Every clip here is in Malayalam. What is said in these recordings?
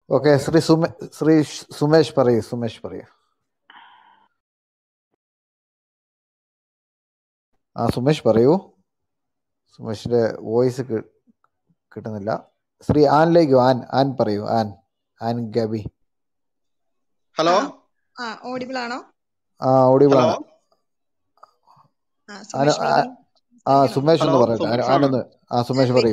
ഓക്കെ ശ്രീ സുമേ ശ്രീ സുമേഷ് പറയൂ സുമേഷ് പറയൂ ആ സുമേഷ് പറയൂ സുമേഷിന്റെ വോയിസ് കിട്ടുന്നില്ല ശ്രീ ആനിലേക്ക് ആൻ ആൻ പറയൂ ആൻ ആൻ ഗബി ഹലോ ആ ഓഡിബിൾ ആണോ ആ ഓഡിബിൾ ഹലോ ആണ് ആ ആന സുമേഷ് ആ- ബ്രദർ ആ സംസാരിക്കണോ സുമേഷ് ഒന്ന് ഹലോ പറയട്ടെ ആന- സുമേഷാണ് ആനൊന്ന് ആ സുമേഷ് പറയൂ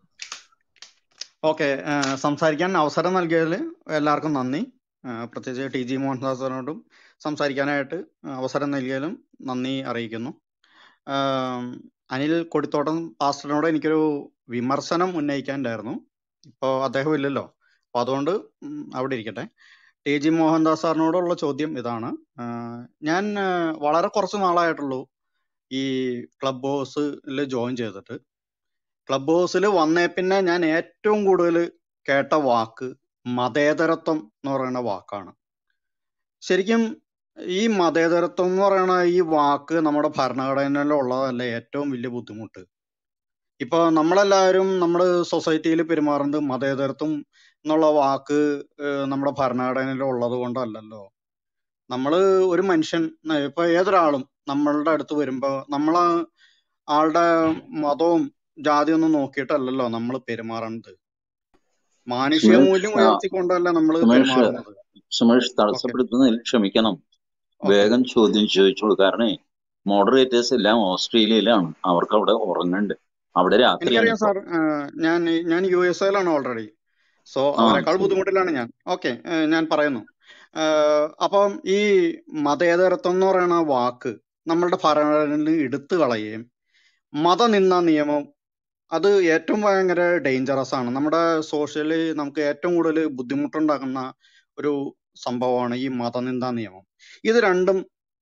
ഓക്കെ സംസാരിക്കാൻ അവസരം നൽകിയതിൽ എല്ലാവർക്കും നന്ദി ആ, പ്രത്യേകിച്ച് ടി ജി മോഹൻദാസിനോടും സംസാരിക്കാനായിട്ട് അവസരം നൽകിയതിലും നന്ദി അറിയിക്കുന്നു ആം, അനിൽ കൊടിത്തോട്ടം പാസ്റ്ററിനോട് എനിക്കൊരു വിമർശനം ഉന്നയിക്കാനുണ്ടായിരുന്നു ഇപ്പോൾ അദ്ദേഹം ഇല്ലല്ലോ അപ്പോൾ അതുകൊണ്ട് ഉം, അവിടെ ഇരിക്കട്ടെ ടി ജി മോഹൻദാസ് സാറിനോടുള്ള ചോദ്യം ഇതാണ് ആ, ഞാൻ ആ, വളരെ കുറച്ച് നാളായിട്ടുള്ളൂ ഈ ക്ലബ് ഹൗസിൽ ജോയിൻ ചെയ്തിട്ട് ക്ലബ് ഹൗസിൽ വന്നേ പിന്നെ ഞാൻ ഏറ്റവും കൂടുതൽ കേട്ട വാക്ക് മതേതരത്വം എന്ന് പറയുന്ന വാക്കാണ് ശരിക്കും ഈ മതേതരത്വം എന്ന് പറയുന്ന ഈ വാക്ക് നമ്മുടെ ഭരണഘടനയിൽ ഉള്ളതല്ല ഏറ്റവും വലിയ ബുദ്ധിമുട്ട് ഇപ്പൊ നമ്മളെല്ലാവരും നമ്മുടെ സൊസൈറ്റിയിൽ പെരുമാറുന്നത് മതേതരത്വം എന്നുള്ള വാക്ക് ഏഹ്, നമ്മുടെ ഭരണഘടനയിൽ ഉള്ളത് കൊണ്ടല്ലല്ലോ നമ്മള് ഒരു മനുഷ്യൻ ന- ഇപ്പൊ ഏതൊരാളും നമ്മളുടെ അടുത്ത് വരുമ്പോ നമ്മള് ആളുടെ മതവും ജാതിയൊന്നും നോക്കിയിട്ടല്ലല്ലോ നമ്മൾ പെരുമാറേണ്ടത് മാനുഷിക സുമേഷ് മൂല്യം ആ, ഉയർത്തിക്കൊണ്ടല്ല നമ്മൾ സുമേഷ് പെരുമാറുന്നത് സുമേഷ് ഓക്കെ തടസ്സപ്പെടുത്തുന്നതിൽ ക്ഷമിക്കണം ഓക്കെ വേഗം ചോദ്യം ചോദിച്ചോളൂ കാരണം മോഡറേറ്റേഴ്സ് എല്ലാം ഓസ്ട്രേലിയയിലാണ് അവർക്ക് അവിടെ ഉറങ്ങണ്ട് അവിടെ രാത്രിയാണ് എനിക്കറിയാം ഇപ്പൊ സാർ ഞാൻ ഞാൻ യു എസ് എയിലാണ് ഓൾറെഡി സോ ആ അവരെക്കാൾ ശരി ബുദ്ധിമുട്ടിലാണ് ഞാൻ ഓക്കെ ഞാൻ പറയുന്നു ഏഹ്, അപ്പം ഈ മതേതരത്വം എന്ന് പറയുന്ന വാക്ക് നമ്മളുടെ ഭരണഘടനയിൽ എടുത്തു കളയുകയും മതനിന്ദ നിയമം അത് ഏറ്റവും ഭയങ്കര ഡേഞ്ചറസ് ആണ് നമ്മുടെ സോഷ്യലി നമുക്ക് ഏറ്റവും കൂടുതൽ ബുദ്ധിമുട്ടുണ്ടാക്കുന്ന ഒരു സംഭവമാണ് ഈ മതനിന്ദ നിയമം ഇത് രണ്ടും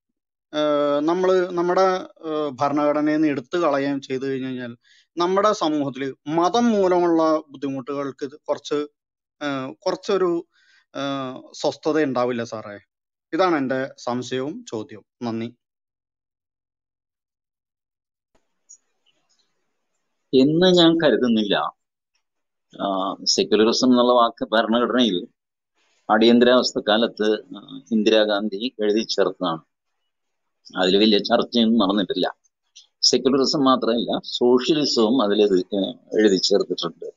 നമ്മൾ നമ്മുടെ ഏഹ്, ഭരണഘടനയിൽ നിന്ന് എടുത്തു കളയുകയും ചെയ്തു കഴിഞ്ഞു കഴിഞ്ഞാൽ നമ്മുടെ സമൂഹത്തിൽ മതം മൂലമുള്ള ബുദ്ധിമുട്ടുകൾക്ക് ഇത് കുറച്ച് ഏഹ്, കുറച്ചൊരു ഏഹ്, സ്വസ്ഥത ഉണ്ടാവില്ല സാറേ ഇതാണ് എൻ്റെ സംശയവും ചോദ്യവും നന്ദി എന്ന് ഞാൻ കരുതുന്നില്ല സെക്യുലറിസം എന്നുള്ള വാക്ക് ഭരണഘടനയിൽ അടിയന്തരാവസ്ഥ കാലത്ത് ആ, ഇന്ദിരാഗാന്ധി എഴുതി ചേർത്തതാണ് അതിൽ വലിയ ചർച്ചയൊന്നും നടന്നിട്ടില്ല സെക്യുലറിസം മാത്രമല്ല സോഷ്യലിസവും അതിൽ എഴുതി ചേർത്തിട്ടുണ്ട്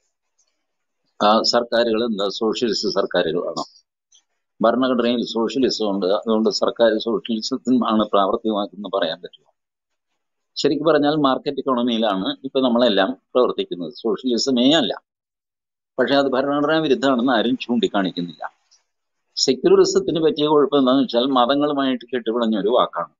ആ സർക്കാരുകൾ എന്താ സോഷ്യലിസ്റ്റ് സർക്കാരുകളാണ് ഭരണഘടനയിൽ സോഷ്യലിസം ഉണ്ട് അതുകൊണ്ട് സർക്കാർ സോഷ്യലിസത്തിനാണ് പ്രാവർത്തികമാക്കുന്നത് പറയാൻ പറ്റില്ല ശരിക്കും പറഞ്ഞാൽ മാർക്കറ്റ് ഇക്കോണമിയിലാണ് ഇപ്പൊ നമ്മളെല്ലാം പ്രവർത്തിക്കുന്നത് സോഷ്യലിസമേ അല്ല പക്ഷെ അത് ഭരണഘടനാ വിരുദ്ധമാണെന്ന് ആരും ചൂണ്ടിക്കാണിക്കുന്നില്ല സെക്യുലറിസത്തിന് പറ്റിയ കുഴപ്പം എന്താണെന്ന് വെച്ചാൽ മതങ്ങളുമായിട്ട് കെട്ടുപിണഞ്ഞ ഒരു വാക്കാണ്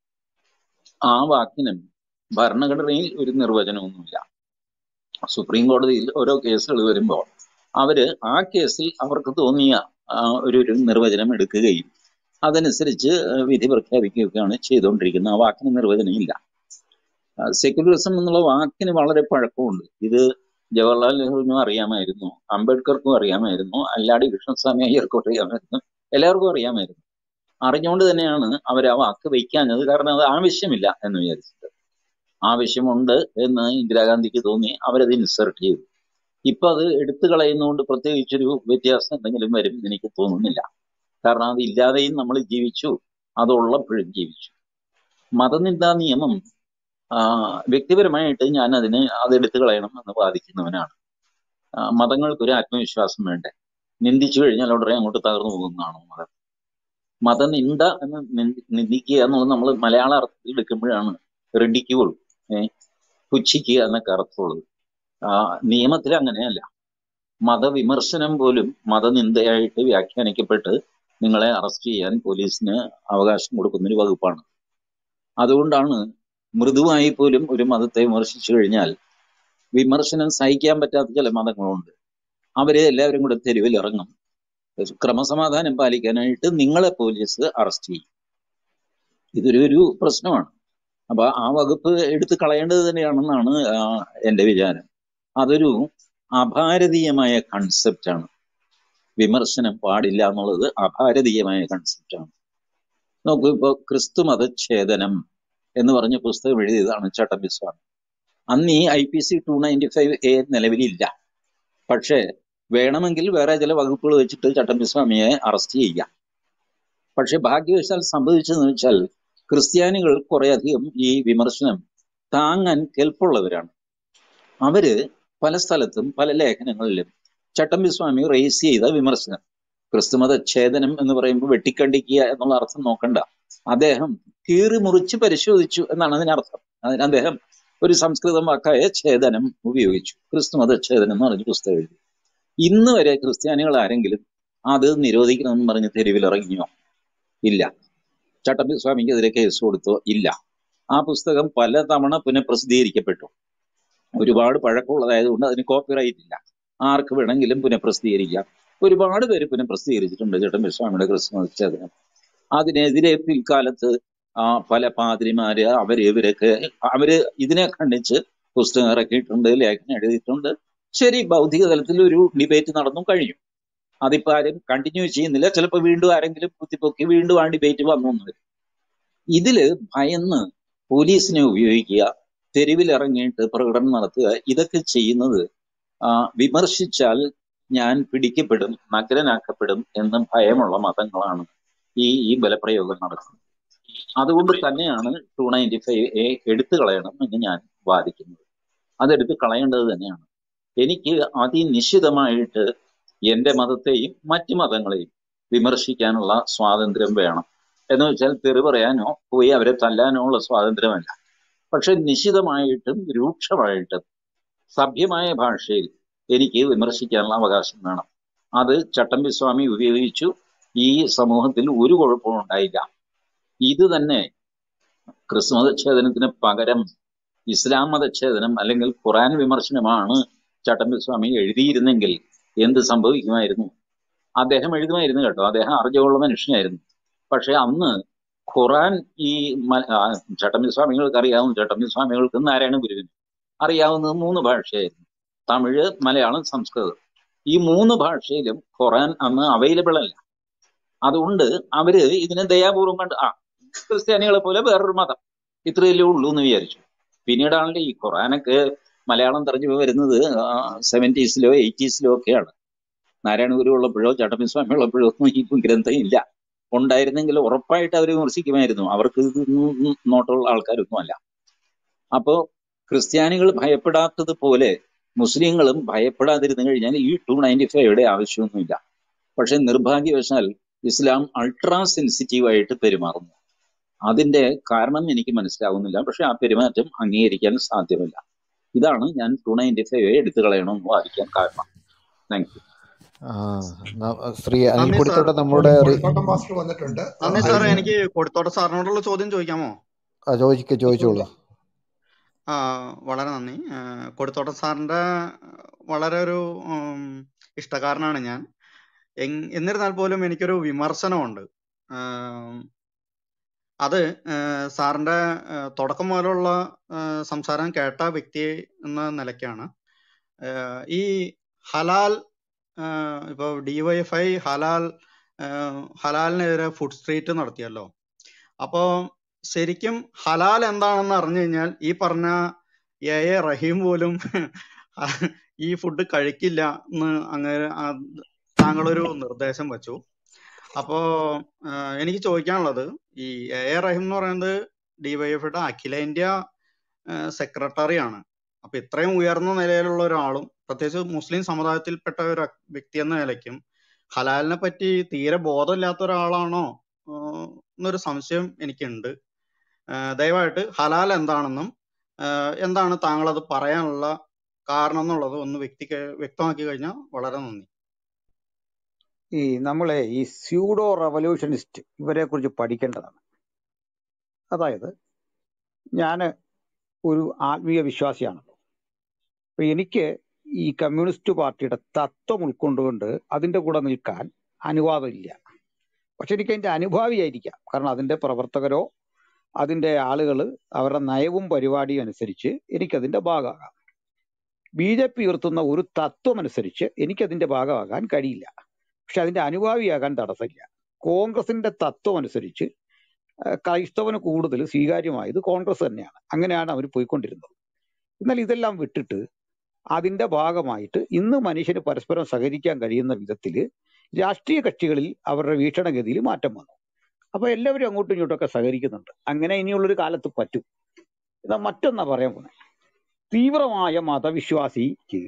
ആ വാക്കിനും ഭരണഘടനയിൽ ഒരു നിർവചനമൊന്നുമില്ല സുപ്രീം കോടതിയിൽ ഓരോ കേസുകൾ വരുമ്പോൾ അവര് ആ കേസിൽ അവർക്ക് തോന്നിയ ആ, ഒരു ഒരു നിർവചനം എടുക്കുകയും അതനുസരിച്ച് വിധി പ്രഖ്യാപിക്കുകയൊക്കെയാണ് ചെയ്തുകൊണ്ടിരിക്കുന്നത് ആ വാക്കിന് നിർവചനം ഇല്ല സെക്യുലറിസം എന്നുള്ള വാക്കിന് വളരെ പഴക്കമുണ്ട് ഇത് ജവഹർലാൽ നെഹ്റുവിനും അറിയാമായിരുന്നു അംബേദ്കർക്കും അറിയാമായിരുന്നു അല്ലാടി കൃഷ്ണസ്വാമി അയ്യർക്കും അറിയാമായിരുന്നു എല്ലാവർക്കും അറിയാമായിരുന്നു അറിഞ്ഞുകൊണ്ട് തന്നെയാണ് അവർ ആ വാക്ക് വയ്ക്കാഞ്ഞത് കാരണം അത് ആവശ്യമില്ല എന്ന് വിചാരിച്ചിട്ട് ആവശ്യമുണ്ട് എന്ന് ഇന്ദിരാഗാന്ധിക്ക് തോന്നി അവരത് ഇൻസർട്ട് ചെയ്തു ഇപ്പൊ അത് എടുത്തു കളയുന്നതുകൊണ്ട് പ്രത്യേകിച്ചൊരു വ്യത്യാസം എന്തെങ്കിലും വരും എന്ന് എനിക്ക് തോന്നുന്നില്ല കാരണം അത് ഇല്ലാതെയും നമ്മൾ ജീവിച്ചു അതുള്ളപ്പോഴും ജീവിച്ചു മതനിന്ദാ നിയമം ആ, വ്യക്തിപരമായിട്ട് ഞാൻ അതിന് അത് എടുത്തു കളയണം എന്ന് വാദിക്കുന്നവനാണ് ആ, മതങ്ങൾക്കൊരു ആത്മവിശ്വാസം വേണ്ടേ നിന്ദിച്ചു കഴിഞ്ഞാൽ ഉടനെ അങ്ങോട്ട് തകർന്നു പോകുന്നതാണോ മതം മതനിന്ദ എന്ന് നിന്ദി- നിന്ദിക്കുക എന്നുള്ളത് നമ്മൾ മലയാള അർത്ഥത്തിൽ എടുക്കുമ്പോഴാണ് റെഡിക്യൂൾ ഏഹ് പുച്ഛിക്കുക എന്നൊക്കെ അർത്ഥമുള്ളത് ആ, നിയമത്തിൽ അങ്ങനെയല്ല മതവിമർശനം പോലും മതനിന്ദയായിട്ട് വ്യാഖ്യാനിക്കപ്പെട്ട് നിങ്ങളെ അറസ്റ്റ് ചെയ്യാൻ പോലീസിന് അവകാശം കൊടുക്കുന്ന ഒരു വകുപ്പാണ് അതുകൊണ്ടാണ് മൃദുവായി പോലും ഒരു മതത്തെ വിമർശിച്ചു കഴിഞ്ഞാൽ വിമർശനം സഹിക്കാൻ പറ്റാത്ത ചില മതങ്ങളുണ്ട് അവരെ എല്ലാവരും കൂടെ തെരുവിൽ ഇറങ്ങും ക്രമസമാധാനം പാലിക്കാനായിട്ട് നിങ്ങളെ പോലീസ് അറസ്റ്റ് ചെയ്യും ഇതൊരു ഒരു പ്രശ്നമാണ് അപ്പൊ ആ വകുപ്പ് എടുത്തു കളയേണ്ടത് തന്നെയാണെന്നാണ് ആ, എന്റെ വിചാരം അതൊരു അഭാരതീയമായ കൺസെപ്റ്റാണ് വിമർശനം പാടില്ല എന്നുള്ളത് അഭാരതീയമായ കൺസെപ്റ്റാണ് നോക്കൂ ഇപ്പൊ ക്രിസ്തു മതഛേദനം എന്ന് പറഞ്ഞ പുസ്തകം എഴുതിയതാണ് ചട്ടമ്പിസ്വാമി അന്ന് ഈ I P C two ninety five A നിലവിലില്ല പക്ഷേ വേണമെങ്കിൽ വേറെ ചില വകുപ്പുകൾ വെച്ചിട്ട് ചട്ടമ്പിസ്വാമിയെ അറസ്റ്റ് ചെയ്യാം പക്ഷെ ഭാഗ്യവശാൽ സംഭവിച്ചതെന്ന് വെച്ചാൽ ക്രിസ്ത്യാനികൾ കുറേയധികം ഈ വിമർശനം താങ്ങാൻ കെൽപ്പുള്ളവരാണ് അവര് പല സ്ഥലത്തും പല ലേഖനങ്ങളിലും ചട്ടമ്പിസ്വാമി റേസ് ചെയ്ത വിമർശനം ക്രിസ്തുമത ഛേദനം എന്ന് പറയുമ്പോൾ വെട്ടിക്കണ്ടിക്കുക എന്നുള്ള അർത്ഥം നോക്കണ്ട അദ്ദേഹം കീറി മുറിച്ച് പരിശോധിച്ചു എന്നാണ് അതിനർത്ഥം അതിന് അദ്ദേഹം ഒരു സംസ്കൃതം വാക്കായ ഛേദനം ഉപയോഗിച്ചു ക്രിസ്തുമത ഛേദനം എന്ന് പറഞ്ഞ പുസ്തകം എഴുതി ഇന്ന് വരെ ക്രിസ്ത്യാനികൾ ആരെങ്കിലും അത് നിരോധിക്കണമെന്ന് പറഞ്ഞ് തെരുവിലിറങ്ങിയോ ഇല്ല ചട്ടമ്പി സ്വാമിക്കെതിരെ കേസ് കൊടുത്തോ ഇല്ല ആ പുസ്തകം പല തവണ പുനഃപ്രസിദ്ധീകരിക്കപ്പെട്ടു ഒരുപാട് പഴക്കമുള്ളതായതുകൊണ്ട് അതിന് കോപ്പിറൈറ്റ് ഇല്ല ആർക്ക് വേണമെങ്കിലും പുനഃപ്രസിദ്ധീകരിക്കാം ഒരുപാട് പേര് പുനഃപ്രസിദ്ധീകരിച്ചിട്ടുണ്ട് ചട്ടമ്പി സ്വാമിയുടെ ക്രിസ്മസ് ഛേദനം അതിനെതിരെ പിൽക്കാലത്ത് ആ പല പാതിരിമാര് അവര് ഇവരൊക്കെ അവര് ഇതിനെ ഖണ്ഡിച്ച് പുസ്തകം ഇറക്കിയിട്ടുണ്ട് ലേഖനം എഴുതിയിട്ടുണ്ട് ശരി ഭൗതിക തലത്തിൽ ഒരു ഡിബേറ്റ് നടന്നു കഴിഞ്ഞു അതിപ്പോ ആരും കണ്ടിന്യൂ ചെയ്യുന്നില്ല ചിലപ്പോൾ വീണ്ടും ആരെങ്കിലും കുത്തിപ്പൊക്കി വീണ്ടും ആ ഡിബേറ്റ് വന്നു എന്ന് വരും ഇതില് ഭയന്ന് പോലീസിനെ ഉപയോഗിക്കുക തെരുവിൽ ഇറങ്ങിയിട്ട് പ്രകടനം നടത്തുക ഇതൊക്കെ ചെയ്യുന്നത് ആ, വിമർശിച്ചാൽ ഞാൻ പിടിക്കപ്പെടും നഗ്നനാക്കപ്പെടും എന്ന് ഭയമുള്ള മതങ്ങളാണ് ഈ ഈ ബലപ്രയോഗം നടക്കുന്നത് അതുകൊണ്ട് തന്നെയാണ് ടു നയൻറ്റി ഫൈവ് എ എടുത്തു കളയണം എന്ന് ഞാൻ വാദിക്കുന്നത് അതെടുത്ത് കളയേണ്ടത് തന്നെയാണ് എനിക്ക് അതിനിശ്ചിതമായിട്ട് എന്റെ മതത്തെയും മറ്റു മതങ്ങളെയും വിമർശിക്കാനുള്ള സ്വാതന്ത്ര്യം വേണം എന്ന് വെച്ചാൽ തെറി പറയാനോ പോയി അവരെ തല്ലാനോ ഉള്ള സ്വാതന്ത്ര്യമല്ല പക്ഷെ നിശ്ചിതമായിട്ടും രൂക്ഷമായിട്ടും സഭ്യമായ ഭാഷയിൽ എനിക്ക് വിമർശിക്കാനുള്ള അവകാശം വേണം അത് ചട്ടമ്പി സ്വാമി ഉപയോഗിച്ചു ഈ സമൂഹത്തിൽ ഒരു കുഴപ്പവും ഉണ്ടായില്ല ഇത് തന്നെ ക്രിസ്തു മതച്ഛേദനത്തിന് പകരം ഇസ്ലാം മതച്ഛേദനം അല്ലെങ്കിൽ ഖുറാൻ വിമർശനമാണ് ചട്ടമ്പി സ്വാമി എഴുതിയിരുന്നെങ്കിൽ എന്ത് സംഭവിക്കുമായിരുന്നു അദ്ദേഹം എഴുതുമായിരുന്നു കേട്ടോ അദ്ദേഹം അറിഞ്ഞുള്ള മനുഷ്യനായിരുന്നു പക്ഷെ അന്ന് ഖുറാൻ ഈ മ- ആ, ചട്ടമ്പി സ്വാമികൾക്ക് അറിയാവുന്ന ചട്ടമ്പി സ്വാമികൾക്ക് നാരായണ ഗുരുവിന് അറിയാവുന്നത് മൂന്ന് ഭാഷയായിരുന്നു തമിഴ് മലയാളം സംസ്കൃതം ഈ മൂന്ന് ഭാഷയിലും ഖുറാൻ അന്ന് അവൈലബിൾ അല്ല അതുകൊണ്ട് അവര് ഇതിനെ ദയാപൂർവം കണ്ട് ആ ക്രിസ്ത്യാനികളെ പോലെ വേറൊരു മതം ഇത്രയല്ലേ ഉള്ളൂ എന്ന് വിചാരിച്ചു പിന്നീടാണല്ലോ ഈ ഖുറാനൊക്കെ മലയാളം തർജ്ജമ വരുന്നത് സെവൻറ്റീസിലോ എയ്റ്റീസിലോ ഒക്കെയാണ് നാരായണ ഗുരു ഉള്ളപ്പോഴോ ചട്ടമ്പി സ്വാമി ഉള്ളപ്പോഴോ ഒന്നും ഈ ഗ്രന്ഥം ഇല്ല ഉണ്ടായിരുന്നെങ്കിൽ ഉറപ്പായിട്ട് അവർ വിമർശിക്കുമായിരുന്നു അവർക്ക് ഇത് ഒന്നും നോട്ടുള്ള ആൾക്കാരൊന്നും അല്ല അപ്പോ ക്രിസ്ത്യാനികൾ ഭയപ്പെടാത്തതുപോലെ മുസ്ലിങ്ങളും ഭയപ്പെടാതിരുന്നു കഴിഞ്ഞാൽ ഈ ടു നയൻറ്റി ഫൈവയുടെ ആവശ്യമൊന്നുമില്ല പക്ഷെ നിർഭാഗ്യവശാൽ ഇസ്ലാം അൾട്രാ സെൻസിറ്റീവ് ആയിട്ട് പെരുമാറുന്നു അതിന്റെ കാരണം എനിക്ക് മനസ്സിലാവുന്നില്ല പക്ഷെ ആ പെരുമാറ്റം അംഗീകരിക്കാൻ സാധ്യമല്ല ഇതാണ് ഞാൻ ടു നയൻറ്റി ഫൈവ് എടുത്തു കളയണമെന്ന് വാദിക്കാൻ കാരണം താങ്ക് യു ആ, ന- ശ്രീ അനിൽ നന്ദി സാർ കുടിത്തോട്ടം നമ്മുടെ റി- കൊടിത്തോട്ടം മാസ്റ്റർ വന്നിട്ടുണ്ട് ആ, നന്ദി സാർ അതിന് എനിക്ക് കൊടുത്തോട്ട സാറിനോടുള്ള ചോദ്യം ചോദിക്കാമോ ആ, ചോദിക്ക ചോദിച്ചോളൂ ചോദിക്കാം ആ, വളരെ നന്ദി ആ, കൊടുത്തോട്ട സാറിന്റെ വളരെ ഒരു ഉം, ഇഷ്ടക്കാരനാണ് ഞാൻ എങ്- എന്നിരുന്നാൽ പോലും എനിക്കൊരു വിമർശനമുണ്ട് ആം, അത് ആ, സാറിന്റെ ആ, തുടക്കം മുതലുള്ള ആ, സംസാരം കേട്ട വ്യക്തി എന്ന നിലയ്ക്കാണ് ആ, ഈ ഹലാൽ ആ, ഇപ്പൊ ഡിവൈഎഫ്ഐ ഹലാൽ ആ, ഹലാലിനെതിരെ ഫുഡ് സ്ട്രീറ്റ് നടത്തിയല്ലോ അപ്പോ ശരിക്കും ഹലാൽ എന്താണെന്ന് അറിഞ്ഞു കഴിഞ്ഞാൽ ഈ പറഞ്ഞ എ എ റഹീം പോലും ഈ ഫുഡ് കഴിക്കില്ല എന്ന് അങ്ങനെ ആ- താങ്കളൊരു നിർദ്ദേശം വെച്ചു അപ്പോ ആ, എനിക്ക് ചോദിക്കാനുള്ളത് ഈ എ എ റഹീം എന്ന് പറയുന്നത് ഡിവൈഎഫ്ഐയുടെ അഖിലേന്ത്യാ സെക്രട്ടറി ആണ് അപ്പൊ ഇത്രയും ഉയർന്ന നിലയിലുള്ള ഒരാളും പ്രത്യേകിച്ച് മുസ്ലിം സമുദായത്തിൽപ്പെട്ട ഒരു വ്യക്തി എന്ന നിലയ്ക്കും ഹലാലിനെ പറ്റി തീരെ ബോധമില്ലാത്ത ഒരാളാണോ ആ, എന്നൊരു സംശയം എനിക്കുണ്ട് ആ, ദയവായിട്ട് ഹലാൽ എന്താണെന്നും ആ, എന്താണ് താങ്കൾ അത് പറയാനുള്ള കാരണം എന്നുള്ളത് ഒന്ന് വ്യക്തി വ്യക്തമാക്കി കഴിഞ്ഞാൽ വളരെ നന്ദി ഈ നമ്മളെ ഈ സ്യൂഡോ റവല്യൂഷനിസ്റ്റ് ഇവരെ കുറിച്ച് പഠിക്കേണ്ടതാണ് അതായത് ഞാൻ ഒരു ആത്മീയ വിശ്വാസിയാണല്ലോ അപ്പൊ എനിക്ക് ഈ കമ്മ്യൂണിസ്റ്റ് പാർട്ടിയുടെ തത്വം ഉൾക്കൊണ്ടുകൊണ്ട് അതിന്റെ കൂടെ നിൽക്കാൻ അനുവാദമില്ല പക്ഷെ എനിക്ക് അതിന്റെ അനുഭാവിയായിരിക്കാം കാരണം അതിന്റെ പ്രവർത്തകരോ അതിന്റെ ആളുകൾ അവരുടെ നയവും പരിപാടിയും അനുസരിച്ച് എനിക്കതിന്റെ ഭാഗമാകാം ബി ജെ പി ഉയർത്തുന്ന ഒരു തത്വം അനുസരിച്ച് എനിക്കതിന്റെ ഭാഗമാകാൻ കഴിയില്ല പക്ഷെ അതിന്റെ അനുഭാവിയാകാൻ തടസ്സമില്ല കോൺഗ്രസിന്റെ തത്വം അനുസരിച്ച് ഏഹ് ക്രൈസ്തവന് കൂടുതൽ സ്വീകാര്യമായത് കോൺഗ്രസ് തന്നെയാണ് അങ്ങനെയാണ് അവർ പോയിക്കൊണ്ടിരുന്നത് എന്നാൽ ഇതെല്ലാം വിട്ടിട്ട് അതിന്റെ ഭാഗമായിട്ട് ഇന്ന് മനുഷ്യന് പരസ്പരം സഹകരിക്കാൻ കഴിയുന്ന വിധത്തിൽ രാഷ്ട്രീയ കക്ഷികളിൽ അവരുടെ വീക്ഷണഗതിയിൽ മാറ്റം വന്നു അപ്പൊ എല്ലാവരും അങ്ങോട്ടും ഇങ്ങോട്ടും ഒക്കെ സഹകരിക്കുന്നുണ്ട് അങ്ങനെ ഇനിയുള്ളൊരു കാലത്ത് പറ്റും എന്നാ മറ്റൊന്നാ പറയാൻ പോകുന്നത് തീവ്രമായ മതവിശ്വാസിക്ക്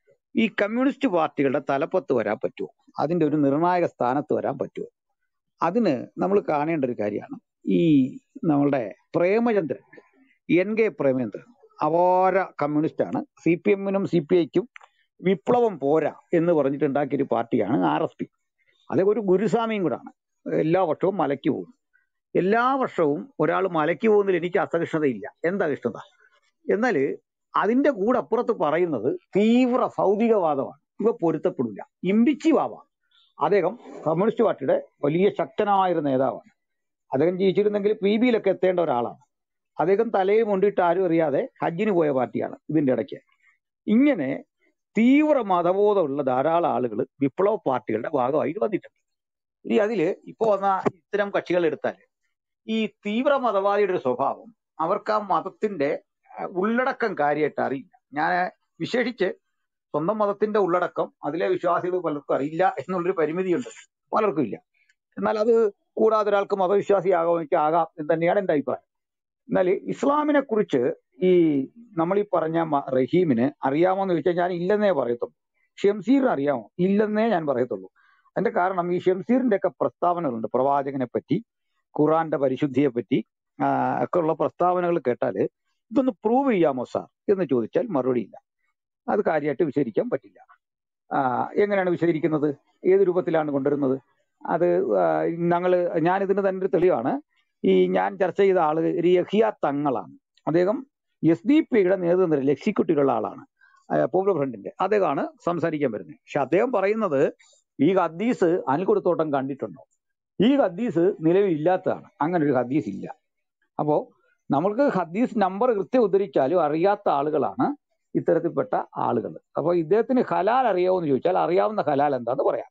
ഈ കമ്മ്യൂണിസ്റ്റ് പാർട്ടികളുടെ തലപ്പത്ത് വരാൻ പറ്റുമോ അതിന്റെ ഒരു നിർണായക സ്ഥാനത്ത് വരാൻ പറ്റുമോ അതിന് നമ്മൾ കാണേണ്ട ഒരു കാര്യമാണ് ഈ നമ്മളുടെ പ്രേമചന്ദ്രൻ എൻ കെ പ്രേമചന്ദ്രൻ അപാര കമ്മ്യൂണിസ്റ്റ് ആണ് സി പി എമ്മിനും സി പി ഐക്കും വിപ്ലവം പോരാ എന്ന് പറഞ്ഞിട്ട് ഉണ്ടാക്കിയ ഒരു പാർട്ടിയാണ് ആർ എസ് പി അതേ ഒരു ഗുരുസ്വാമിയും കൂടാണ് എല്ലാ വർഷവും മലയ്ക്ക് പോകും എല്ലാ വർഷവും ഒരാൾ മലയ്ക്ക് പോകുന്നതിൽ എനിക്ക് അസഹിഷ്ണുതയില്ല എന്താ ഇഷ്ടത എന്നാൽ അതിന്റെ കൂടെ അപ്പുറത്ത് പറയുന്നത് തീവ്ര ഭൗതികവാദമാണ് ഇവ പൊരുത്തപ്പെടില്ല ഇമ്പിച്ചി ബാബ അദ്ദേഹം കമ്മ്യൂണിസ്റ്റ് പാർട്ടിയുടെ വലിയ ശക്തനായ ഒരു നേതാവാണ് അദ്ദേഹം ജീവിച്ചിരുന്നെങ്കിൽ പി ബിയിലൊക്കെ എത്തേണ്ട ഒരാളാണ് അദ്ദേഹം തലയിൽ മുണ്ടിട്ട് ആരും അറിയാതെ ഹജ്ജിന് പോയ പാർട്ടിയാണ് ഇതിന്റെ ഇടയ്ക്ക് ഇങ്ങനെ തീവ്ര മതബോധമുള്ള ധാരാളം ആളുകൾ വിപ്ലവ പാർട്ടികളുടെ ഭാഗമായിട്ട് വന്നിട്ടുണ്ട് ഇനി അതില് ഇപ്പൊ വന്ന ഇത്തരം കക്ഷികൾ എടുത്താൽ ഈ തീവ്ര മതവാദിയുടെ ഒരു സ്വഭാവം അവർക്ക് ആ മതത്തിന്റെ അഹ്, ഉള്ളടക്കം കാര്യമായിട്ട് അറിയില്ല ഞാൻ വിശേഷിച്ച് സ്വന്തം മതത്തിന്റെ ഉള്ളടക്കം അതിലെ വിശ്വാസികൾ പലർക്കും അറിയില്ല എന്നുള്ളൊരു പരിമിതിയുണ്ട് പലർക്കും ഇല്ല എന്നാൽ അത് കൂടാതെ ഒരാൾക്ക് മതവിശ്വാസിയാകാം എനിക്ക് ആകാം എന്ന് തന്നെയാണ് എന്റെ അഭിപ്രായം എന്നാൽ ഇസ്ലാമിനെ കുറിച്ച് ഈ നമ്മൾ ഈ പറഞ്ഞ മ- റഹീമിന് അറിയാമോ എന്ന് ചോദിച്ചാൽ ഞാൻ ഇല്ലെന്നേ പറയത്തുള്ളൂ ഷംസീറിന് അറിയാമോ ഇല്ലെന്നേ ഞാൻ പറയത്തുള്ളൂ അതിന്റെ കാരണം ഈ ഷംസീറിന്റെ ഒക്കെ പ്രസ്താവനകളുണ്ട് പ്രവാചകനെ പറ്റി ഖുറാന്റെ പരിശുദ്ധിയെ പറ്റി ആ, ഒക്കെ ഉള്ള പ്രസ്താവനകൾ കേട്ടാൽ ഇതൊന്ന് പ്രൂവ് ചെയ്യാമോ സാർ എന്ന് ചോദിച്ചാൽ മറുപടിയില്ല അത് കാര്യമായിട്ട് വിശദീകരിക്കാൻ പറ്റില്ല ആ, എങ്ങനെയാണ് വിശദീകരിക്കുന്നത് ഏത് രൂപത്തിലാണ് കൊണ്ടുവരുന്നത് അത് ഞങ്ങൾ ഞാൻ ഇതിന് തന്നെ ഒരു തെളിവാണ് ഈ ഞാൻ ചർച്ച ചെയ്ത ആള് ഒരു യഹിയ തങ്ങളാണ് അദ്ദേഹം എസ് ഡി പിയുടെ നേതൃത്വത്തിൽ എക്സിക്യൂട്ടീവുള്ള ആളാണ് പോപ്പുലർ ഫ്രണ്ടിന്റെ അദ്ദേഹമാണ് സംസാരിക്കാൻ വരുന്നത് പക്ഷെ അദ്ദേഹം പറയുന്നത് ഈ ഹദീസ് അനിൽക്കൊടുത്തോട്ടം കണ്ടിട്ടുണ്ടോ ഈ ഹദീസ് നിലവിൽ ഇല്ലാത്തതാണ് അങ്ങനെ ഒരു ഹദീസ് ഇല്ല അപ്പോ നമ്മൾക്ക് ഹദീസ് നമ്പർ കൃത്യം ഉദ്ധരിച്ചാലും അറിയാത്ത ആളുകളാണ് ഇത്തരത്തിൽപ്പെട്ട ആളുകൾ അപ്പൊ ഇദ്ദേഹത്തിന് ഹലാൽ അറിയാമോ എന്ന് ചോദിച്ചാൽ അറിയാവുന്ന ഹലാൽ എന്താന്ന് പറയാം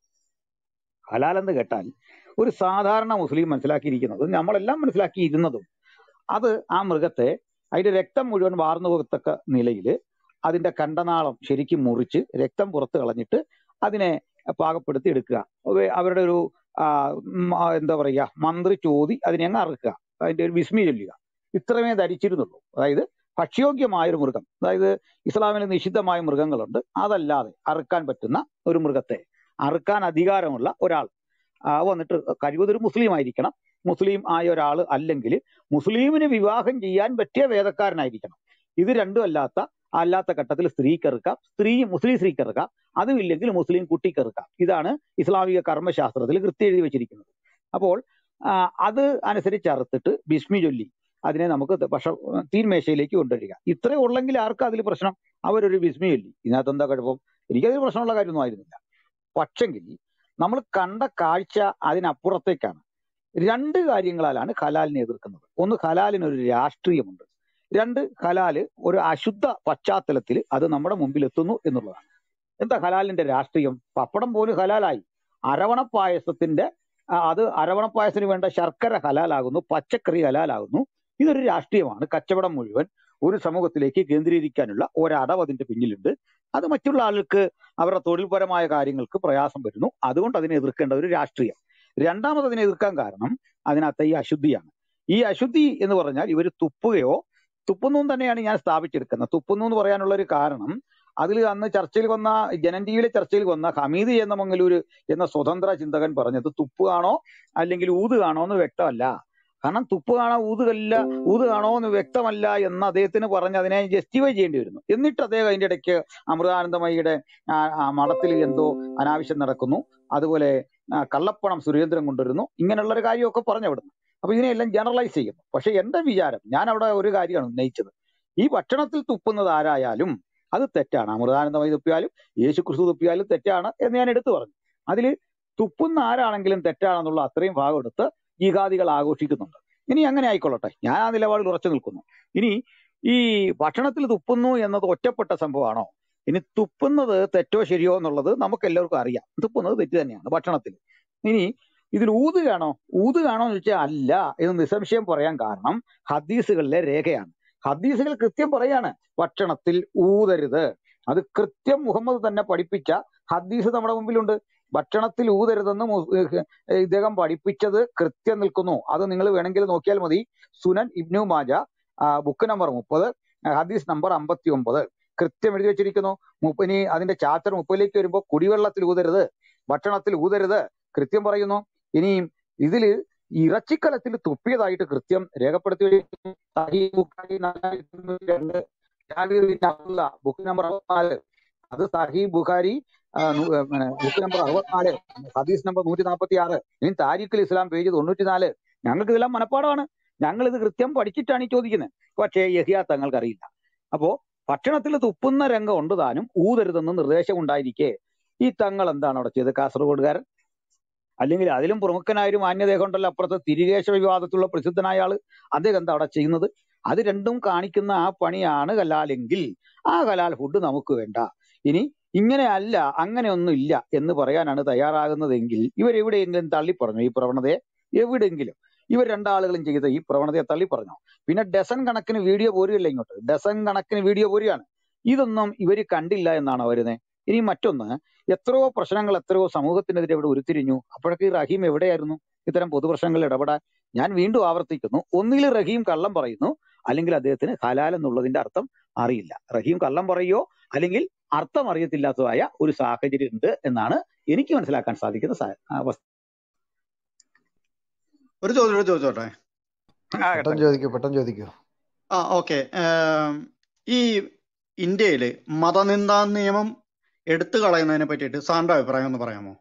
ഹലാൽ എന്ന് കേട്ടാൽ ഒരു സാധാരണ മുസ്ലിം മനസ്സിലാക്കിയിരിക്കുന്നത് നമ്മളെല്ലാം മനസ്സിലാക്കിയിരുന്നതും അത് ആ മൃഗത്തെ അതിന്റെ രക്തം മുഴുവൻ വാർന്നു പോകത്തക്ക നിലയിൽ അതിന്റെ കണ്ടനാളം ശരിക്കും മുറിച്ച് രക്തം പുറത്ത് കളഞ്ഞിട്ട് അതിനെ പാകപ്പെടുത്തി എടുക്കുക അവ- അവരുടെ ഒരു ആ, ഉം, ആ, എന്താ പറയുക മന്ത്രി ചോദി അതിനെ അങ്ങ് അറുക്കുക അതിന്റെ ഒരു വിസ്മി ചൊല്ലുക ഇത്രമേ ധരിച്ചിരുന്നുള്ളൂ അതായത് ഭക്ഷ്യോഗ്യമായ ഒരു മൃഗം അതായത് ഇസ്ലാമിൽ നിഷിദ്ധമായ മൃഗങ്ങളുണ്ട് അതല്ലാതെ അറുക്കാൻ പറ്റുന്ന ഒരു മൃഗത്തെ അറുക്കാൻ അധികാരമുള്ള ഒരാൾ ആ, വന്നിട്ട് കഴിവതൊരു മുസ്ലിം ആയിരിക്കണം മുസ്ലിം ആയ ഒരാൾ അല്ലെങ്കിൽ മുസ്ലിമിന് വിവാഹം ചെയ്യാൻ പറ്റിയ വേദക്കാരനായിരിക്കണം ഇത് രണ്ടും അല്ലാത്ത അല്ലാത്ത ഘട്ടത്തിൽ സ്ത്രീക്ക് ഇറക്കാം സ്ത്രീ മുസ്ലിം സ്ത്രീക്ക് ഇറക്കാം അതുമില്ലെങ്കിൽ മുസ്ലിം കുട്ടിക്ക് ഇറക്കാം ഇതാണ് ഇസ്ലാമിക കർമ്മശാസ്ത്രത്തിൽ കൃത്യം എഴുതി വെച്ചിരിക്കുന്നത് അപ്പോൾ ആ, അത് അനുസരിച്ച് അറുത്തിട്ട് ബിസ്മി ചൊല്ലി അതിനെ നമുക്ക് പക്ഷ തീൻമേശയിലേക്ക് കൊണ്ടുവരിക ഇത്രേ ഉള്ളെങ്കിൽ ആർക്കും അതിൽ പ്രശ്നം അവരൊരു ബിസ്മി ചൊല്ലി ഇതിനകത്ത് എന്താ കുഴപ്പം എനിക്കതിൽ പ്രശ്നമുള്ള കാര്യമൊന്നും ആയിരുന്നില്ല പക്ഷെങ്കിൽ നമ്മൾ കണ്ട കാഴ്ച അതിനപ്പുറത്തേക്കാണ് രണ്ട് കാര്യങ്ങളാലാണ് ഹലാലിനെ എതിർക്കുന്നത് ഒന്ന് ഹലാലിന് ഒരു രാഷ്ട്രീയമുണ്ട് രണ്ട് ഹലാല് ഒരു അശുദ്ധ പശ്ചാത്തലത്തിൽ അത് നമ്മുടെ മുമ്പിൽ എത്തുന്നു എന്നുള്ളതാണ് എന്താ ഹലാലിന്റെ രാഷ്ട്രീയം പപ്പടം പോലും ഹലാലായി അരവണപ്പായസത്തിന്റെ ആ, അത് അരവണപ്പായസത്തിന് വേണ്ട ശർക്കര ഹലാലാകുന്നു പച്ചക്കറി ഹലാലാകുന്നു ഇതൊരു രാഷ്ട്രീയമാണ് കച്ചവടം മുഴുവൻ ഒരു സമൂഹത്തിലേക്ക് കേന്ദ്രീകരിക്കാനുള്ള ഒരടവ് അതിന്റെ പിന്നിലുണ്ട് അത് മറ്റുള്ള ആളുകൾക്ക് അവരുടെ തൊഴിൽപരമായ കാര്യങ്ങൾക്ക് പ്രയാസം വരുന്നു അതുകൊണ്ട് അതിനെ എതിർക്കേണ്ട ഒരു രാഷ്ട്രീയം രണ്ടാമത് അതിനെ എതിർക്കാൻ കാരണം അതിനകത്ത് ഈ അശുദ്ധിയാണ് ഈ അശുദ്ധി എന്ന് പറഞ്ഞാൽ ഇവർ തുപ്പുകയോ തുപ്പുന്നു എന്ന് തന്നെയാണ് ഞാൻ സ്ഥാപിച്ചെടുക്കുന്നത് തുപ്പുന്നു എന്ന് പറയാനുള്ള ഒരു കാരണം അതിൽ അന്ന് ചർച്ചയിൽ വന്ന ജനൻ ടിവിയിലെ ചർച്ചയിൽ വന്ന ഹമീദ് എന്ന മംഗലൂര് എന്ന സ്വതന്ത്ര ചിന്തകൻ പറഞ്ഞത് തുപ്പുകയാണോ അല്ലെങ്കിൽ ഊതുകയാണോ എന്ന് വ്യക്തമല്ല കാരണം തുപ്പുകയാണോ ഊതുകല്ല ഊതുകയാണോ എന്ന് വ്യക്തമല്ല എന്ന് അദ്ദേഹത്തിന് പറഞ്ഞ് അതിനെ ജസ്റ്റിഫൈ ചെയ്യേണ്ടി വരുന്നു എന്നിട്ട് അദ്ദേഹം അതിന്റെ ഇടയ്ക്ക് അമൃതാനന്ദമയിയുടെ ആ, ആ മഠത്തിൽ എന്തോ അനാവശ്യം നടക്കുന്നു അതുപോലെ ആ, കള്ളപ്പണം സുരേന്ദ്രൻ കൊണ്ടുവരുന്നു ഇങ്ങനെയുള്ള ഒരു കാര്യമൊക്കെ പറഞ്ഞു അവിടുന്ന് അപ്പൊ ഇതിനെല്ലാം ജനറലൈസ് ചെയ്യുന്നു പക്ഷെ എന്റെ വിചാരം ഞാൻ അവിടെ ഒരു കാര്യമാണ് ഉന്നയിച്ചത് ഈ ഭക്ഷണത്തിൽ തുപ്പുന്നത് ആരായാലും അത് തെറ്റാണ് അമൃതാനന്ദമായി തുപ്പിയാലും യേശു ക്രിസ്തു തുപ്പിയാലും തെറ്റാണ് എന്ന് ഞാൻ എടുത്തു പറഞ്ഞു അതിൽ തുപ്പുന്ന ആരാണെങ്കിലും തെറ്റാണെന്നുള്ള അത്രയും ഭാഗം എടുത്ത് ജിഹാദികൾ ആഘോഷിക്കുന്നുണ്ട് ഇനി അങ്ങനെ ആയിക്കൊള്ളട്ടെ ഞാൻ ആ നിലപാടിൽ ഉറച്ചു നിൽക്കുന്നു ഇനി ഈ ഭക്ഷണത്തിൽ തുപ്പുന്നു എന്നത് ഒറ്റപ്പെട്ട സംഭവമാണോ ഇനി തുപ്പുന്നത് തെറ്റോ ശരിയോ എന്നുള്ളത് നമുക്ക് എല്ലാവർക്കും അറിയാം തുപ്പുന്നത് തെറ്റ് തന്നെയാണ് ഭക്ഷണത്തിൽ ഇനി ഇതിൽ ഊതുകയാണോ ഊതുകയാണോ എന്ന് ചോദിച്ചാൽ അല്ല എന്ന് നിസ്സംശയം പറയാൻ കാരണം ഹദീസുകളിലെ രേഖയാണ് ഹദീസുകൾ കൃത്യം പറയാണ് ഭക്ഷണത്തിൽ ഊതരുത് അത് കൃത്യം മുഹമ്മദ് തന്നെ പഠിപ്പിച്ച ഹദീസ് നമ്മുടെ മുമ്പിലുണ്ട് ഭക്ഷണത്തിൽ ഊതരുതെന്ന് മു- ഏഹ് ഇദ്ദേഹം പഠിപ്പിച്ചത് കൃത്യം നിൽക്കുന്നു അത് നിങ്ങൾ വേണമെങ്കിൽ നോക്കിയാൽ മതി സുനൻ ഇബ്നു മാജ ആ, ബുക്ക് നമ്പർ മുപ്പത് ഹദീസ് നമ്പർ അമ്പത്തി ഒമ്പത് കൃത്യം എഴുതി വെച്ചിരിക്കുന്നു മുപ്പ- ഇനി അതിന്റെ ചാപ്റ്റർ മുപ്പതിലേക്ക് വരുമ്പോൾ കുടിവെള്ളത്തിൽ ഊതരുത് ഭക്ഷണത്തിൽ ഊതരുത് കൃത്യം പറയുന്നു ഇനിയും ഇതില് ഇറച്ചിക്കലത്തിൽ തുപ്പിയതായിട്ട് കൃത്യം രേഖപ്പെടുത്തി വെച്ചിരിക്കുന്നു. സഹീഹ് ബുഖാരി നാലായിരത്തി തൊണ്ണൂറ്റി രണ്ട് Jabir bin Abdullah book number അറുപത്തിനാല് അത് സഹീഹ് ബുഖാരി ആ, നു- ഏ, പിന്നെ ബുക്ക് നമ്പർ അറുപത്തിനാല് ഹദീസ് നമ്പർ നൂറ്റി നാൽപ്പത്തി ആറ് ഇനി താരിഖുൽ ഇസ്ലാം പേജ് തൊണ്ണൂറ്റിനാല് ഞങ്ങൾക്ക് ഇതെല്ലാം മനപ്പാടമാണ് ഞങ്ങൾ ഇത് കൃത്യം പഠിച്ചിട്ടാണ് ഈ ചോദിക്കുന്നത് പക്ഷേ യഹിയ തങ്ങൾക്ക് അറിയില്ല അപ്പോ ഭക്ഷണത്തിൽ തുപ്പുന്ന രംഗം ഉണ്ട് താനും ഊതരുതെന്ന് നിർദ്ദേശം ഉണ്ടായിരിക്കെ ഈ തങ്ങൾ എന്താണ് അവിടെ ചെയ്തത് കാസർഗോഡുകാരൻ അല്ലെങ്കിൽ അതിലും പ്രമുഖനായ ഒരു മാന്യദേഹം ഉണ്ടല്ലോ അപ്പുറത്ത് തിരികേശ വിവാദത്തിലുള്ള പ്രസിദ്ധനായ ആള് അദ്ദേഹം എന്താ അവിടെ ചെയ്യുന്നത് അത് രണ്ടും കാണിക്കുന്ന ആ പണിയാണ് ഹലാലെങ്കിൽ ആ ഹലാൽ ഫുഡ് നമുക്ക് വേണ്ട ഇനി ഇങ്ങനെ അല്ല അങ്ങനെയൊന്നും ഇല്ല എന്ന് പറയാനാണ് തയ്യാറാകുന്നതെങ്കിൽ ഇവരെവിടെയെങ്കിലും തള്ളിപ്പറഞ്ഞു ഈ പ്രവണതയെ എവിടെയെങ്കിലും ഇവർ രണ്ടാളുകളും ചെയ്ത ഈ പ്രവണതയെ തള്ളിപ്പറഞ്ഞു പിന്നെ ഡസൻ കണക്കിന് വീഡിയോ പോരുകയല്ല ഇങ്ങോട്ട് ഡസൻ കണക്കിന് വീഡിയോ പോരുകയാണ് ഇതൊന്നും ഇവര് കണ്ടില്ല എന്നാണ് വരുന്നത് ഇനി മറ്റൊന്ന് എത്രയോ പ്രശ്നങ്ങൾ എത്രയോ സമൂഹത്തിനെതിരെ ഇവിടെ ഉരുത്തിരിഞ്ഞു അപ്പോഴൊക്കെ ഈ റഹീം എവിടെയായിരുന്നു ഇത്തരം പൊതുപ്രശ്നങ്ങളിൽ ഇടപെടാൻ ഞാൻ വീണ്ടും ആവർത്തിക്കുന്നു ഒന്നിൽ റഹീം കള്ളം പറയുന്നു അല്ലെങ്കിൽ അദ്ദേഹത്തിന് ഹലാൽ എന്നുള്ളതിന്റെ അർത്ഥം അറിയില്ല റഹീം കള്ളം പറയോ അല്ലെങ്കിൽ അർത്ഥം അറിയത്തില്ലാത്തതായ ഒരു സാഹചര്യം ഉണ്ട് എന്നാണ് എനിക്ക് മനസ്സിലാക്കാൻ സാധിക്കുന്ന സാ- അവസ്ഥ ഒരു ചോദ്യം കൂടെ ചോദിച്ചോട്ടെ ആ പെട്ടെന്ന് കേട്ടോ ചോദിക്കൂ പെട്ടെന്ന് ചോദിക്കൂ ആ ഓക്കെ ഈ ഇന്ത്യയിൽ മതനിന്ദാ നിയമം എടുത്തു കളയുന്നതിനെ പറ്റിയിട്ട് സാറിന്റെ അഭിപ്രായം ഒന്ന് പറയാമോ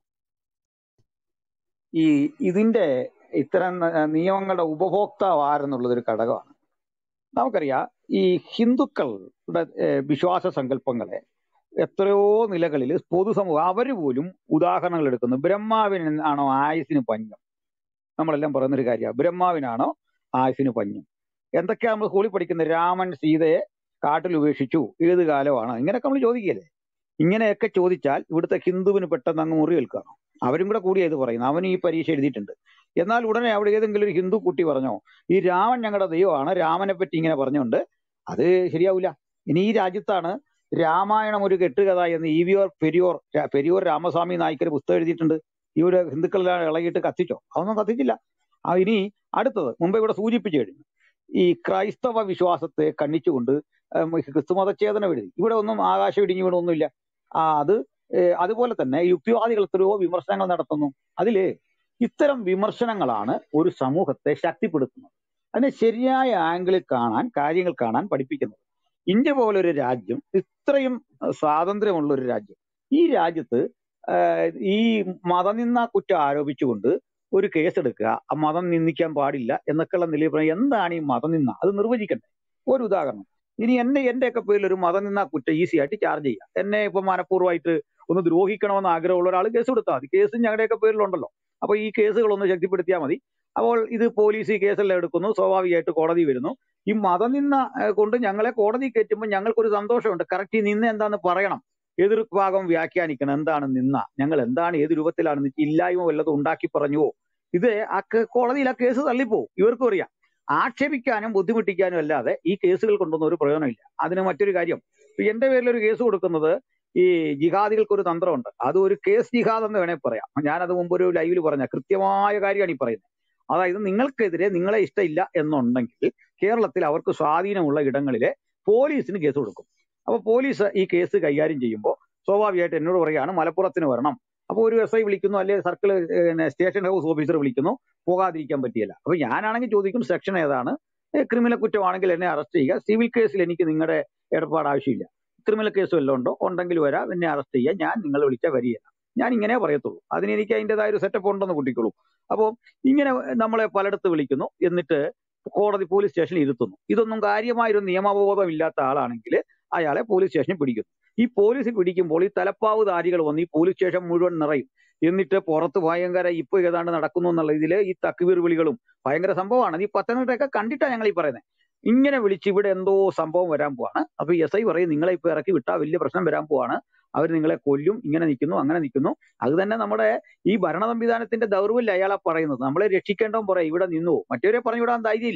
ഈ ഇതിന്റെ ഇത്തരം ന- നിയമങ്ങളുടെ ഉപഭോക്താവ് ആരെന്നുള്ളത് ഒരു ഘടകമാണ് നമുക്കറിയാം ഈ ഹിന്ദുക്കളുടെ ഏഹ്, വിശ്വാസ സങ്കല്പങ്ങളെ എത്രയോ നിലകളിൽ പൊതുസമൂഹം അവര് പോലും ഉദാഹരണങ്ങൾ എടുക്കുന്നു ബ്രഹ്മാവിന് ആണോ ആയുസിന് പഞ്ഞം നമ്മളെല്ലാം പറയുന്നൊരു കാര്യമാണ് ബ്രഹ്മാവിനാണോ ആയുസിന് പഞ്ഞം എന്തൊക്കെയാ നമ്മൾ സ്കൂളിൽ പഠിക്കുന്നത് രാമൻ സീതയെ കാട്ടിൽ ഉപേക്ഷിച്ചു ഏത് കാലമാണ് ഇങ്ങനെയൊക്കെ നമ്മൾ ചോദിക്കുകയല്ലേ ഇങ്ങനെയൊക്കെ ചോദിച്ചാൽ ഇവിടുത്തെ ഹിന്ദുവിന് പെട്ടെന്ന് അങ്ങ് മുറിവേൽക്കണം അവരും കൂടെ കൂടിയാ ഇത് പറയുന്നത് അവൻ ഈ പരീക്ഷ എഴുതിയിട്ടുണ്ട് എന്നാൽ ഉടനെ അവിടെ ഏതെങ്കിലും ഒരു ഹിന്ദു കുട്ടി പറഞ്ഞോ ഈ രാമൻ ഞങ്ങളുടെ ദൈവമാണ് രാമനെ പറ്റി ഇങ്ങനെ പറഞ്ഞുകൊണ്ട് അത് ശരിയാവില്ല ഇനി ഈ രാജ്യത്താണ് രാമായണം ഒരു കെട്ടുകഥ എന്ന് ഇ വി ഓർ പെരിയോർ രാ- പെരിയോർ രാമസ്വാമി നായ്ക്കർ പുസ്തകം എഴുതിയിട്ടുണ്ട് ഇവര് ഹിന്ദുക്കളെല്ലാം ഇളകിയിട്ട് കത്തിച്ചോ അതൊന്നും കത്തിച്ചില്ല ആ ഇനി അടുത്തത് മുമ്പ് ഇവിടെ സൂചിപ്പിച്ചു കഴിഞ്ഞു ഈ ക്രൈസ്തവ വിശ്വാസത്തെ കണ്ണിച്ചുകൊണ്ട് ഉം, ക്രിസ്തുമതച്ഛേദനം എഴുതി ഇവിടെ ഒന്നും ആകാശം ഇടിഞ്ഞു വീണൊന്നുമില്ല ആ അത് ഏഹ്, അതുപോലെ തന്നെ യുക്തിവാദികൾ എത്രയോ വിമർശനങ്ങൾ നടത്തുന്നു അതില് ഇത്തരം വിമർശനങ്ങളാണ് ഒരു സമൂഹത്തെ ശക്തിപ്പെടുത്തുന്നത് അതിനെ ശരിയായ ആംഗിളിൽ കാണാൻ കാര്യങ്ങൾ കാണാൻ പഠിപ്പിക്കുന്നത് ഇന്ത്യ പോലൊരു രാജ്യം ഇത്രയും അഹ് സ്വാതന്ത്ര്യമുള്ള ഒരു രാജ്യം ഈ രാജ്യത്ത് ആഹ് ഈ മതനിന്ന കുറ്റം ആരോപിച്ചുകൊണ്ട് ഒരു കേസെടുക്കുക ആ മതം നിന്ദിക്കാൻ പാടില്ല എന്നൊക്കെയുള്ള നിലയിൽ പറഞ്ഞാൽ എന്താണ് ഈ മതനിന്ന അത് നിർവചിക്കണ്ടേ ഒരു ഉദാഹരണം ഇനി എന്നെ എന്റെയൊക്കെ പേരിൽ ഒരു മതനിന്ന കുറ്റം ഈസി ആയിട്ട് ചാർജ് ചെയ്യാം എന്നെ ഇപ്പൊ മനഃപൂർവ്വമായിട്ട് ഒന്ന് ദ്രോഹിക്കണമെന്ന് ആഗ്രഹമുള്ള ഒരാൾ കേസ് കൊടുത്താൽ മതി കേസ് ഞങ്ങളുടെയൊക്കെ പേരിലുണ്ടല്ലോ അപ്പൊ ഈ കേസുകളൊന്ന് ശക്തിപ്പെടുത്തിയാൽ മതി അപ്പോൾ ഇത് പോലീസ് ഈ കേസെല്ലാം എടുക്കുന്നു സ്വാഭാവികമായിട്ട് കോടതി വരുന്നു ഈ മതനിന്ന ഏഹ്, കൊണ്ട് ഞങ്ങളെ കോടതി കയറ്റുമ്പോൾ ഞങ്ങൾക്കൊരു സന്തോഷമുണ്ട് കറക്റ്റ് ഈ നിന്ന എന്താന്ന് പറയണം എതിർ ഭാഗം വ്യാഖ്യാനിക്കണം എന്താണ് നിന്ന ഞങ്ങൾ എന്താണ് ഏത് രൂപത്തിലാണ് നിന്ന? ഇല്ലായ്മ വല്ലതും ഉണ്ടാക്കി പറഞ്ഞുവോ ഇത് ആ കേ- കോടതിയിൽ ആ കേസ് തള്ളിപ്പോവും ഇവർക്കും അറിയാം ആക്ഷേപിക്കാനും ബുദ്ധിമുട്ടിക്കാനും അല്ലാതെ ഈ കേസുകൾ കൊണ്ടൊന്നും ഒരു പ്രയോജനമില്ല അതിന് മറ്റൊരു കാര്യം ഇപ്പൊ എന്റെ പേരിൽ ഒരു കേസ് കൊടുക്കുന്നത് ഈ ജിഹാദികൾക്ക് ഒരു തന്ത്രമുണ്ട് അത് ഒരു കേസ് ജിഹാദ് എന്ന് വേണേൽ പറയാം ഞാനത് മുമ്പ് ഒരു ലൈവിൽ പറഞ്ഞ കൃത്യമായ കാര്യമാണ് ഈ പറയുന്നത് അതായത് നിങ്ങൾക്കെതിരെ നിങ്ങളെ ഇഷ്ടമില്ല എന്നുണ്ടെങ്കിൽ കേരളത്തിൽ അവർക്ക് സ്വാധീനമുള്ള ഇടങ്ങളിലെ പോലീസിന് കേസ് കൊടുക്കും അപ്പൊ പോലീസ് ഈ കേസ് കൈകാര്യം ചെയ്യുമ്പോൾ സ്വാഭാവികമായിട്ട് എന്നോട് പറയാണ് മലപ്പുറത്തിന് വരണം അപ്പോൾ ഒരു എസ് ഐ വിളിക്കുന്നു അല്ലെങ്കിൽ സർക്കിൾ സ്റ്റേഷൻ ഹൗസ് ഓഫീസർ വിളിക്കുന്നു പോകാതിരിക്കാൻ പറ്റിയല്ല അപ്പൊ ഞാനാണെങ്കിൽ ചോദിക്കും സെക്ഷൻ ഏതാണ് ക്രിമിനൽ കുറ്റമാണെങ്കിൽ എന്നെ അറസ്റ്റ് ചെയ്യുക സിവിൽ കേസിൽ എനിക്ക് നിങ്ങളുടെ ഏർപ്പാട് ആവശ്യമില്ല ക്രിമിനൽ കേസ് വല്ലതും ഉണ്ടോ ഉണ്ടെങ്കിൽ വരാം എന്നെ അറസ്റ്റ് ചെയ്യുക ഞാൻ നിങ്ങൾ വിളിച്ചാൽ വരികയില്ല ഞാൻ ഇങ്ങനെ പറയത്തുള്ളൂ അതിന് എനിക്ക് അതിൻ്റെതായ ഒരു സെറ്റപ്പ് ഉണ്ടെന്ന് കൂട്ടിക്കോളൂ അപ്പോൾ ഇങ്ങനെ നമ്മളെ പലയിടത്ത് വിളിക്കുന്നു എന്നിട്ട് കോടതി പോലീസ് സ്റ്റേഷനിൽ ഇരുത്തുന്നു ഇതൊന്നും കാര്യമായൊരു നിയമബോധം ഇല്ലാത്ത ആളാണെങ്കിൽ അയാളെ പോലീസ് സ്റ്റേഷനിൽ പിടിക്കുന്നു ഈ പോലീസ് പിടിക്കുമ്പോൾ ഈ തലപ്പാവുധാരികൾ വന്ന് ഈ പോലീസ് സ്റ്റേഷൻ മുഴുവൻ നിറയും എന്നിട്ട് പുറത്ത് ഭയങ്കര ഇപ്പൊ ഏതാണ്ട് നടക്കുന്നു എന്നുള്ള ഇതില് ഈ തക്വീർ വിളികളും ഭയങ്കര സംഭവമാണ് ഈ പത്തനംതിട്ടയൊക്കെ കണ്ടിട്ടാണ് ഞങ്ങൾ ഈ പറയുന്നത് ഇങ്ങനെ വിളിച്ച് ഇവിടെ എന്തോ സംഭവം വരാൻ പോവാണ് അപ്പൊ എസ് ഐ പറയും നിങ്ങളെ ഇപ്പൊ ഇറക്കി വിട്ടാൽ വലിയ പ്രശ്നം വരാൻ പോവാണ് അവർ നിങ്ങളെ കൊല്ലും ഇങ്ങനെ നിൽക്കുന്നു അങ്ങനെ നിൽക്കുന്നു അത് തന്നെ നമ്മുടെ ഈ ഭരണ സംവിധാനത്തിന്റെ ദൗർബല്യം അയാളാ പറയുന്നത് നമ്മളെ രക്ഷിക്കേണ്ടവൻ പറയും ഇവിടെ നിന്നു പോകും മറ്റവരെ പറഞ്ഞു വിടാൻ ധൈര്യമില്ല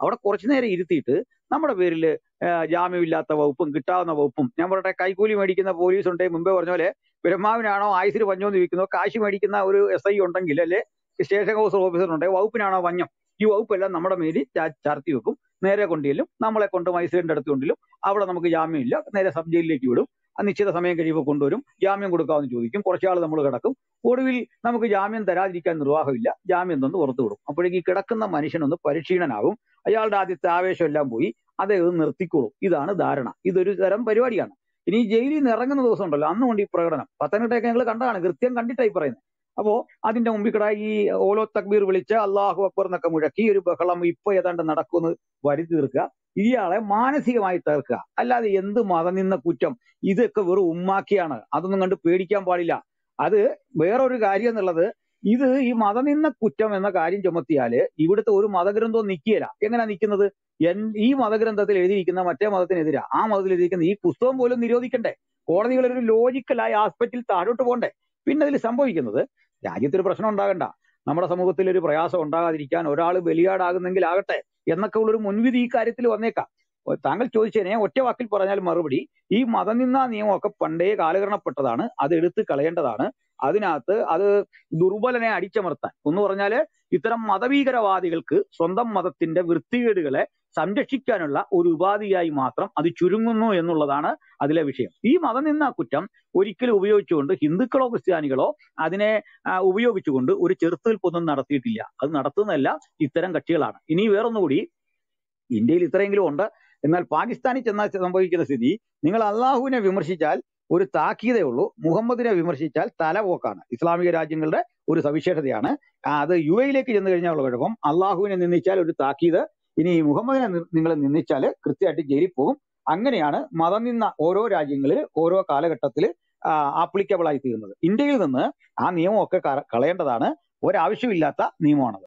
അവിടെ കുറച്ചു നേരം ഇരുത്തിയിട്ട് നമ്മുടെ പേരിൽ ജാമ്യമില്ലാത്ത വകുപ്പും കിട്ടാവുന്ന വകുപ്പും ഞാൻ പറയട്ടെ കൈക്കൂലി മേടിക്കുന്ന പോലീസ് ഉണ്ടെങ്കിൽ മുമ്പേ പറഞ്ഞ പോലെ ബ്രഹ്മാവിനാണോ ആയുസിന് പഞ്ഞോന്ന് ചോദിക്കുന്നോ കാശ് മേടിക്കുന്ന ഒരു എസ് ഐ ഉണ്ടെങ്കിൽ അല്ലെ സ്റ്റേഷൻ ഹൗസ് ഓഫീസർ ഉണ്ടെങ്കിൽ വകുപ്പിനാണോ പഞ്ഞം ഈ വകുപ്പെല്ലാം നമ്മുടെ മേലിൽ ചാ- ചാർത്തി വെക്കും നേരെ കൊണ്ടുചെല്ലും നമ്മളെ കൊണ്ട് മജിസ്ട്രേറ്റിന്റെ അടുത്ത് കൊണ്ടുചെല്ലും അവിടെ നമുക്ക് ജാമ്യമില്ല നേരെ സബ് ജയിലിലേക്ക് വിടും ആ നിശ്ചിത സമയം കഴിയുമ്പോൾ കൊണ്ടുവരും ജാമ്യം കൊടുക്കാമെന്ന് ചോദിക്കും കുറച്ചാൾ നമ്മൾ കിടക്കും ഒടുവിൽ നമുക്ക് ജാമ്യം തരാതിരിക്കാൻ നിർവാഹമില്ല ജാമ്യം തന്ന് പുറത്തു വിടും അപ്പോഴേക്ക് ഈ കിടക്കുന്ന മനുഷ്യനൊന്ന് പരിക്ഷീണനാകും അയാളുടെ ആദ്യത്തെ ആവേശം എല്ലാം പോയി അദ്ദേഹം നിർത്തിക്കോളും ഇതാണ് ധാരണ ഇതൊരു തരം പരിപാടിയാണ് ഇനി ഈ ജയിലിൽ നിന്ന് ഇറങ്ങുന്ന ദിവസം ഉണ്ടല്ലോ അന്ന് കൊണ്ട് ഈ പ്രകടനം പത്തനംതിട്ടയൊക്കെ ഞങ്ങൾ കണ്ടതാണ് കൃത്യം കണ്ടിട്ടായി പറയുന്നത് അപ്പോ അതിന്റെ മുമ്പിൽ കൂടെ ഈ ഓലോ തക്ബീർ വിളിച്ച് അള്ളാഹു അക്ബർ എന്നൊക്കെ മുഴക്കി ഒരു ബഹളം ഇപ്പൊ ഏതാണ്ട് നടക്കുമെന്ന് വരുത്തി തീർക്കുക ഇയാളെ മാനസികമായി തീർക്കുക അല്ലാതെ എന്ത് മതം നിന്ന കുറ്റം ഇതൊക്കെ വെറും ഉമ്മാക്കിയാണ് അതൊന്നും കണ്ട് പേടിക്കാൻ പാടില്ല അത് വേറൊരു കാര്യം എന്നുള്ളത് ഇത് ഈ മതനിന്ന കുറ്റം എന്ന കാര്യം ചുമത്തിയാല് ഇവിടുത്തെ ഒരു മതഗ്രന്ഥവും നിൽക്കുകയില്ല എങ്ങനെയാ നിൽക്കുന്നത് എൻ- ഈ മതഗ്രന്ഥത്തിൽ എഴുതിയിരിക്കുന്ന മറ്റേ മതത്തിനെതിരാ ആ മതത്തിൽ എഴുതിയിരിക്കുന്ന ഈ പുസ്തകം പോലും നിരോധിക്കണ്ടേ കോടതികൾ ഒരു ലോജിക്കലായ ആസ്പെക്റ്റിൽ താഴോട്ട് പോകണ്ടേ പിന്നെ ഇതിൽ സംഭവിക്കുന്നത് രാജ്യത്തൊരു പ്രശ്നം ഉണ്ടാകണ്ട നമ്മുടെ സമൂഹത്തിൽ ഒരു പ്രയാസം ഉണ്ടാകാതിരിക്കാൻ ഒരാൾ ബലിയാടാകുന്നെങ്കിൽ ആകട്ടെ എന്നൊക്കെ ഉള്ളൊരു മുൻവിധി ഈ കാര്യത്തിൽ വന്നേക്കാം ഒ- താങ്കൾ ചോദിച്ചതിനെ ഒറ്റ വാക്കിൽ പറഞ്ഞാൽ മറുപടി ഈ മതനിന്ദ നിയമമൊക്കെ പണ്ടേ കാലഹരണപ്പെട്ടതാണ് അത് എടുത്ത് കളയേണ്ടതാണ് അതിനകത്ത് അത് ദുർബലനെ അടിച്ചമർത്താൻ എന്ന് പറഞ്ഞാല് ഇത്തരം മതഭീകരവാദികൾക്ക് സ്വന്തം മതത്തിന്റെ വൃത്തികേടുകളെ സംരക്ഷിക്കാനുള്ള ഒരു ഉപാധിയായി മാത്രം അത് ചുരുങ്ങുന്നു എന്നുള്ളതാണ് അതിലെ വിഷയം ഈ മതനിന്ദ കുറ്റം ഒരിക്കലും ഉപയോഗിച്ചുകൊണ്ട് ഹിന്ദുക്കളോ ക്രിസ്ത്യാനികളോ അതിനെ ആ, ഉപയോഗിച്ചുകൊണ്ട് ഒരു ചെറുത്തുനിൽപ്പൊന്നും നടത്തിയിട്ടില്ല അത് നടത്തുന്നതല്ല ഇത്തരം കക്ഷികളാണ് ഇനി വേറൊന്നുകൂടി ഇന്ത്യയിൽ ഇത്രയെങ്കിലും ഉണ്ട് എന്നാൽ പാകിസ്ഥാനിൽ ചെന്നാൽ സംഭവിക്കുന്ന സ്ഥിതി നിങ്ങൾ അള്ളാഹുവിനെ വിമർശിച്ചാൽ ഒരു താക്കീതേ ഉള്ളൂ മുഹമ്മദിനെ വിമർശിച്ചാൽ തലപോക്കാണ് ഇസ്ലാമിക രാജ്യങ്ങളുടെ ഒരു സവിശേഷതയാണ് ആ, അത് യു എയിലേക്ക് ചെന്ന് കഴിഞ്ഞാൽ ഉള്ള കുഴപ്പം അള്ളാഹുവിനെ നിന്ദിച്ചാൽ ഒരു താക്കീത് ഇനി മുഹമ്മദിനെ നിങ്ങൾ നിന്ദിച്ചാൽ കൃത്യമായിട്ട് ജയിലിൽ പോകും അങ്ങനെയാണ് മതം നിന്ന ഓരോ രാജ്യങ്ങളിൽ ഓരോ കാലഘട്ടത്തിൽ ആപ്ലിക്കബിൾ ആയി തീരുന്നത് ഇന്ത്യയിൽ നിന്ന് ആ നിയമമൊക്കെ ക- കളയേണ്ടതാണ് ഒരാവശ്യമില്ലാത്ത നിയമമാണത്